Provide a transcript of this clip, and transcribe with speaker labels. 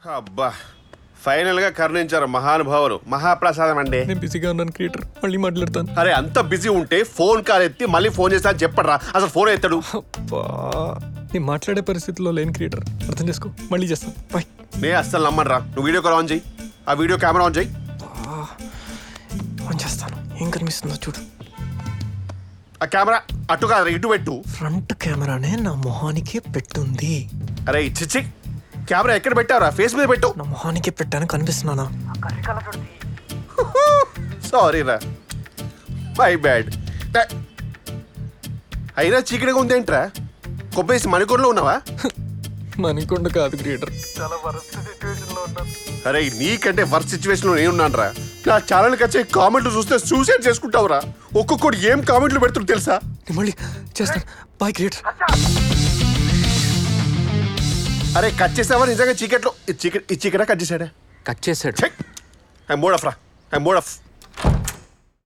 Speaker 1: అబ్బా ఫైనల్ గా కరుణించారు మహానుభావులు మహాప్రసాదం అండి
Speaker 2: నేను బిజీగా ఉన్నాను క్రియేటర్ మళ్ళీ మాట్లాడతాను
Speaker 1: అరే అంత బిజీ ఉంటే ఫోన్ కాల్ ఎత్తి మళ్ళీ ఫోన్ చేస్తా అని చెప్పడరా అసలు ఫోన్ ఎత్తాడు
Speaker 2: అబ్బా నేను మాట్లాడే పరిస్థితిలో లేని క్రియేటర్ అర్థం చేసుకో మళ్ళీ చేస్తాను బాయ్
Speaker 1: నే అస్సలు నమ్మనరా నువ్వు వీడియో కాల్ ఆన్ చేయి ఆ వీడియో కెమెరా ఆన్ చేయి
Speaker 2: ఆన్ చేస్తాను ఏం కనిపిస్తుందో చూడు
Speaker 1: ఆ కెమెరా అటు కాదు ఇటు పెట్టు
Speaker 2: ఫ్రంట్ కెమెరానే నా మొహానికి పెట్టుంది
Speaker 1: అరే చిచ్చి కెమెరా ఎక్కడ పెట్టావురా ఫేస్ మీద పెట్టు
Speaker 2: నా మొహానికి పెట్టాను కనిపిస్తున్నానా
Speaker 1: సారీ రా మై బ్యాడ్ అయినా చీకటిగా ఉందేంట్రా కొబ్బేసి మణికూరులో ఉన్నావా
Speaker 2: మనకొండ కాదు క్రియేటర్
Speaker 1: అరే నీకంటే వర్క్ సిచ్యువేషన్ లో నేనున్నాను రా నా ఛానల్ వచ్చే కామెంట్లు చూస్తే సూసైడ్ చేసుకుంటావురా ఒక్కొక్కడు ఏం కామెంట్లు పెడుతున్నారు తెలుసా
Speaker 2: నేను మళ్ళీ చేస్తాను బాయ్ క్రియేటర్
Speaker 1: అరే కట్ చేసావా నిజంగా చీకట్లో ఈ చీకటి ఈ చీకట కట్ చేసాడా
Speaker 2: కట్ చేశాడు
Speaker 1: చెక్ ఐ మోడ్ ఆఫ్ రా ఐ మోడ్ ఆఫ్